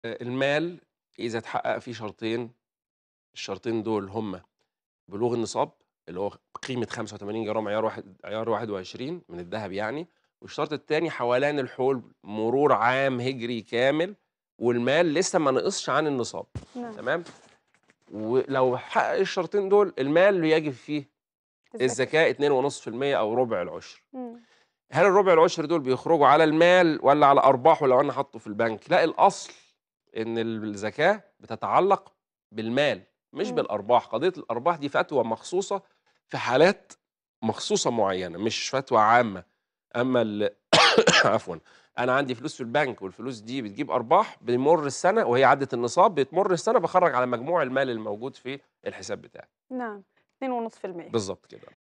آآ المال إذا اتحقق فيه شرطين، الشرطين دول هُم بلوغ النصاب اللي هو قيمة 85 جرام عيار واحد عيار 21 من الدهب يعني، والشرط التاني حولان الحول مرور عام هجري كامل، والمال لسه ما نقصش عن النصاب نعم. تمام، ولو حقق الشرطين دول المال يجب فيه الزكاة. الزكاة 2.5% أو ربع العشر. إمم. هل الربع العشر دول بيخرجوا على المال والّا على أرباحه لو أنا حاطه في البنك؟ لأ الأصل إن الزكاة بتتعلق بالمال مش إمم. بالأرباح، قضية الأرباح دي فتوى مخصوصة في حالات مخصوصة معينة مش فتوى عامة، أمّا ال عفوًا أنا عندي فلوس في البنك والفلوس دي بتجيب أرباح بيمُر السنة وهي عدِّت النصاب بتمُر السنة باخرّج على مجموع المال الموجود في الحساب بتاعي. نعم 2.5% بالضبط كده.